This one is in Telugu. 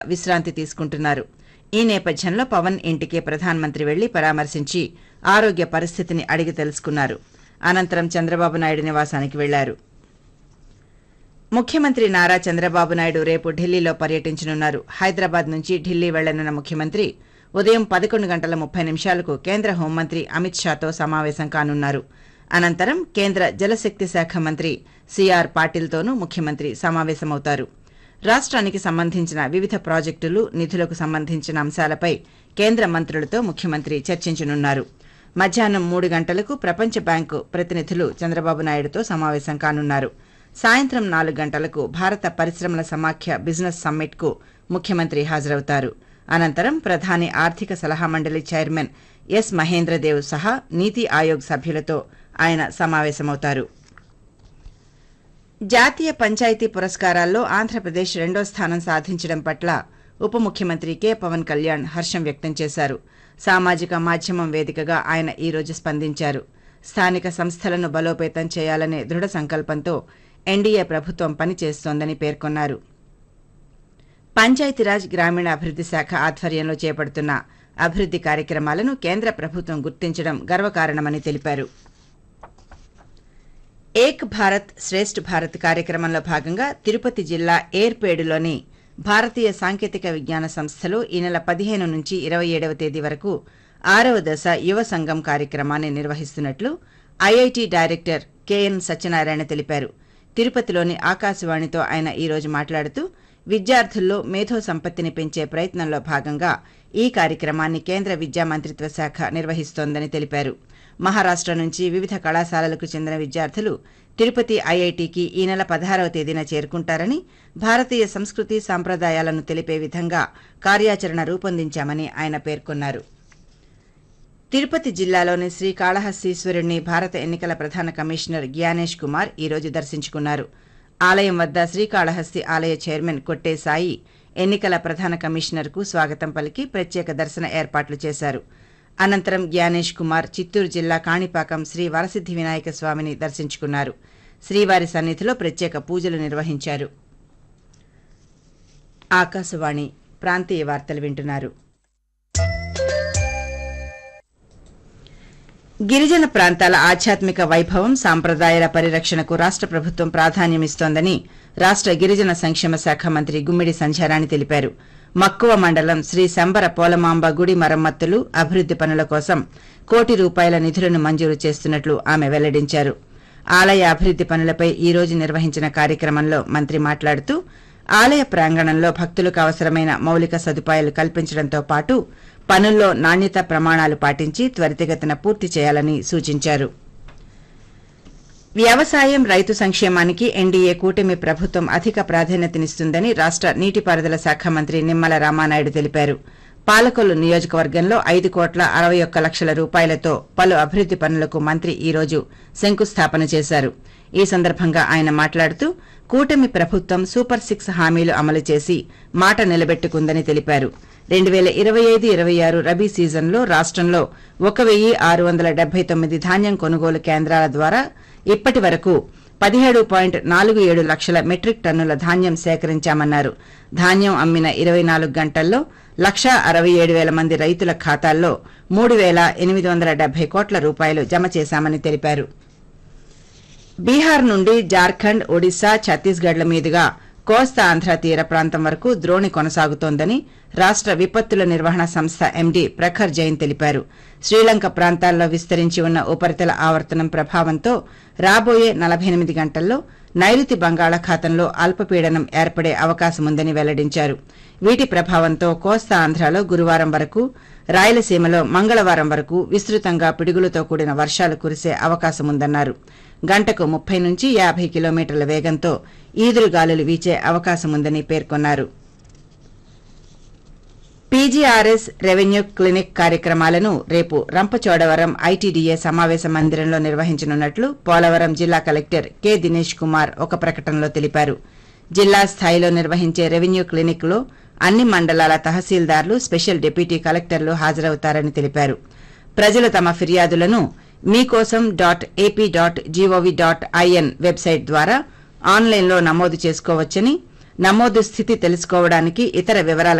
విశ్రాంతి తీసుకుంటున్నారు ఈ నేపథ్యంలో పవన్ ఇంటికి ప్రధానమంత్రి వెళ్లి పరామర్శించి ఆరోగ్య పరిస్థితిని అడిగి తెలుసుకున్నారు అనంతరం చంద్రబాబు నాయుడు నివాసానికి వెళ్లారు ముఖ్యమంత్రి నారా చంద్రబాబు నాయుడు రేపు ఢిల్లీలో పర్యటించనున్నారు హైదరాబాద్ నుంచి ఢిల్లీ వెళ్లనున్న ముఖ్యమంత్రి ఉదయం పదకొండు గంటల ముప్పై నిమిషాలకు కేంద్ర హోంమంత్రి అమిత్ షాతో సమావేశం కానున్నారు అనంతరం కేంద్ర జలశక్తి శాఖ మంత్రి సిఆర్ పాటిల్తోనూ ముఖ్యమంత్రి సమావేశమవుతారు రాష్ట్రానికి సంబంధించిన వివిధ ప్రాజెక్టులు నిధులకు సంబంధించిన అంశాలపై కేంద్ర మంత్రులతో ముఖ్యమంత్రి చర్చించనున్నారు మధ్యాహ్నం మూడు గంటలకు ప్రపంచ బ్యాంకు ప్రతినిధులు చంద్రబాబు నాయుడుతో సమావేశం కానున్నారు సాయంత్రం నాలుగు గంటలకు భారత పరిశ్రమల సమాఖ్య బిజినెస్ సమ్మిట్కు ముఖ్యమంత్రి హాజరవుతారు అనంతరం ప్రధాని ఆర్థిక సలహా మండలి చైర్మన్ ఎస్ మహేంద్రదేవ్ సహా నీతి ఆయోగ్ సభ్యులతో ఆయన సమావేశమవుతారు జాతీయ పంచాయతీ పురస్కారాల్లో ఆంధ్రప్రదేశ్ రెండో స్థానం సాధించడం పట్ల ఉప ముఖ్యమంత్రి కె పవన్ కళ్యాణ్ హర్షం వ్యక్తం చేశారు సామాజిక మాధ్యమం వేదికగా ఆయన ఈ రోజు స్పందించారు స్థానిక సంస్థలను బలోపేతం చేయాలనే దృఢ సంకల్పంతో ఎన్డీఏ ప్రభుత్వం పనిచేస్తోందని పేర్కొన్నారు పంచాయతీరాజ్ గ్రామీణ అభివృద్ది శాఖ ఆధ్వర్యంలో చేపడుతున్న అభివృద్ది కార్యక్రమాలను కేంద్ర ప్రభుత్వం గుర్తించడం గర్వకారణమని తెలిపారు ఏక్ భారత్ శ్రేష్ఠ్ భారత్ కార్యక్రమంలో భాగంగా తిరుపతి జిల్లా ఏర్పేడులోని భారతీయ సాంకేతిక విజ్ఞాన సంస్థలో ఈ నెల పదిహేను నుంచి ఇరవై ఏడవ తేదీ వరకు ఆరవ దశ యువ సంఘం కార్యక్రమాన్ని నిర్వహిస్తున్నట్లు ఐఐటి డైరెక్టర్ కెఎన్ సత్యనారాయణ తెలిపారు తిరుపతిలోని ఆకాశవాణితో ఆయన ఈ రోజు మాట్లాడుతూ విద్యార్థుల్లో మేధో సంపత్తిని పెంచే ప్రయత్నంలో భాగంగా ఈ కార్యక్రమాన్ని కేంద్ర విద్యా మంత్రిత్వ శాఖ నిర్వహిస్తోందని తెలిపారు మహారాష్ట నుంచి వివిధ కళాశాలలకు చెందిన విద్యార్థులు తిరుపతి ఐఐటికి ఈ నెల పదహారవ తేదీన చేరుకుంటారని భారతీయ సంస్కృతి సాంప్రదాయాలను తెలిపే విధంగా కార్యాచరణ రూపొందించామని ఆయన పేర్కొన్నారు తిరుపతి జిల్లాలోని శ్రీకాళహస్తీశ్వరుణ్ణి భారత ఎన్నికల ప్రధాన కమిషనర్ జ్ఞానేష్ కుమార్ ఈ రోజు దర్శించుకున్నారు ఆలయం వద్ద శ్రీకాళహస్తి ఆలయ చైర్మన్ కొట్టే సాయి ఎన్నికల ప్రధాన కమిషనర్కు స్వాగతం పలికి ప్రత్యేక దర్శన ఏర్పాట్లు చేశారు అనంతరం జ్ఞానేష్ కుమార్ చిత్తూరు జిల్లా కాణిపాకం శ్రీ వరసిద్ధి వినాయక స్వామిని దర్శించుకున్నారు శ్రీవారి సన్నిధిలో ప్రత్యేక పూజలు నిర్వహించారు ఆకాశవాణి ప్రాంతీయ వార్తలు వింటున్నారు గిరిజన ప్రాంతాల ఆధ్యాత్మిక వైభవం సాంప్రదాయాల పరిరక్షణకు రాష్ట ప్రభుత్వం ప్రాధాన్యమిస్తోందని రాష్ట గిరిజన సంక్షేమ శాఖ మంత్రి గుమ్మిడి సంధ్యారాణి తెలిపారు మక్కువ మండలం శ్రీ శంబర పోలమాంబ గుడి మరమ్మతులు అభివృద్ది పనుల కోసం కోటి రూపాయల నిధులను మంజూరు చేస్తున్నట్లు ఆమె వెల్లడించారు ఆలయ అభివృద్ది పనులపై ఈ రోజు నిర్వహించిన కార్యక్రమంలో మంత్రి మాట్లాడుతూ ఆలయ ప్రాంగణంలో భక్తులకు అవసరమైన మౌలిక సదుపాయాలు కల్పించడంతో పాటు పనుల్లో నాణ్యత ప్రమాణాలు పాటించి త్వరితగతిన పూర్తి చేయాలని సూచించారు వ్యవసాయం రైతు సంక్షేమానికి ఎన్డీఏ కూటమి ప్రభుత్వం అధిక ప్రాధాన్యతనిస్తుందని రాష్ట నీటిపారుదల శాఖ మంత్రి నిమ్మల రామానాయుడు తెలిపారు పాలకొల్లు నియోజకవర్గంలో ఐదు కోట్ల అరవై ఒక్క లక్షల రూపాయలతో పలు అభివృద్ది పనులకు మంత్రి ఈ రోజు శంకుస్థాపన చేశారు ఈ సందర్భంగా ఆయన మాట్లాడుతూ కూటమి ప్రభుత్వం సూపర్ సిక్స్ హామీలు అమలు చేసి మాట నిలబెట్టుకుందని తెలిపారు రెండు వేల ఇరవై ఐదు ఇరవై ఆరు రబీ సీజన్లో రాష్టంలో ఒక వెయ్యి ఆరు వందల డెబ్బై తొమ్మిది ధాన్యం కొనుగోలు కేంద్రాల ద్వారా ఇప్పటి వరకు పదిహేడు పాయింట్ నాలుగు ఏడు లక్షల మెట్రిక్ టన్నుల ధాన్యం సేకరించామన్నారు ధాన్యం అమ్మిన ఇరవై నాలుగు గంటల్లో లక్షా అరవై ఏడు వేల మంది రైతుల ఖాతాల్లో మూడు వేల ఎనిమిది వందల డెబ్బై కోట్ల రూపాయలు జమ చేశామని తెలిపారు బీహార్ నుండి జార్ఖండ్ ఒడిశా ఛత్తీస్గఢ్ల మీదుగా కోస్తా ఆంధ్ర తీర ప్రాంతం వరకు ద్రోణి కొనసాగుతోందని రాష్ట విపత్తుల నిర్వహణ సంస్థ ఎండీ ప్రఖర్ జైన్ తెలిపారు శ్రీలంక ప్రాంతాల్లో విస్తరించి ఉన్న ఉపరితల ఆవర్తనం ప్రభావంతో రాబోయే నలభై ఎనిమిది గంటల్లో నైరుతి బంగాళాఖాతంలో అల్పపీడనం ఏర్పడే అవకాశముందని వెల్లడించారు వీటి ప్రభావంతో కోస్తా ఆంధ్రాలో గురువారం వరకు రాయలసీమలో మంగళవారం వరకు విస్తృతంగా పిడుగులతో కూడిన వర్షాలు కురిసే అవకాశముందన్నారు గంటకు ముప్పై నుంచి యాభై కిలోమీటర్ల వేగంతో ఈదురుగాలులు వీచే అవకాశముందని పేర్కొన్నారు పీజీఆర్ఎస్ రెవెన్యూ క్లినిక్ కార్యక్రమాలను రేపు రంపచోడవరం ఐటీడీఏ సమావేశ మందిరంలో నిర్వహించనున్నట్లు పోలవరం జిల్లా కలెక్టర్ కె దినేష్ కుమార్ ఒక ప్రకటనలో తెలిపారు జిల్లా స్థాయిలో నిర్వహించే రెవెన్యూ క్లినిక్ లో అన్ని మండలాల తహసీల్దార్లు స్పెషల్ డిప్యూటీ కలెక్టర్లు హాజరవుతారని తెలిపారు ప్రజలు తమ ఫిర్యాదులను Meekosam dot AP dot G O V dot I N website ద్వారా ఆన్లైన్లో నమోదు చేసుకోవచ్చని నమోదు స్థితి తెలుసుకోవడానికి ఇతర వివరాల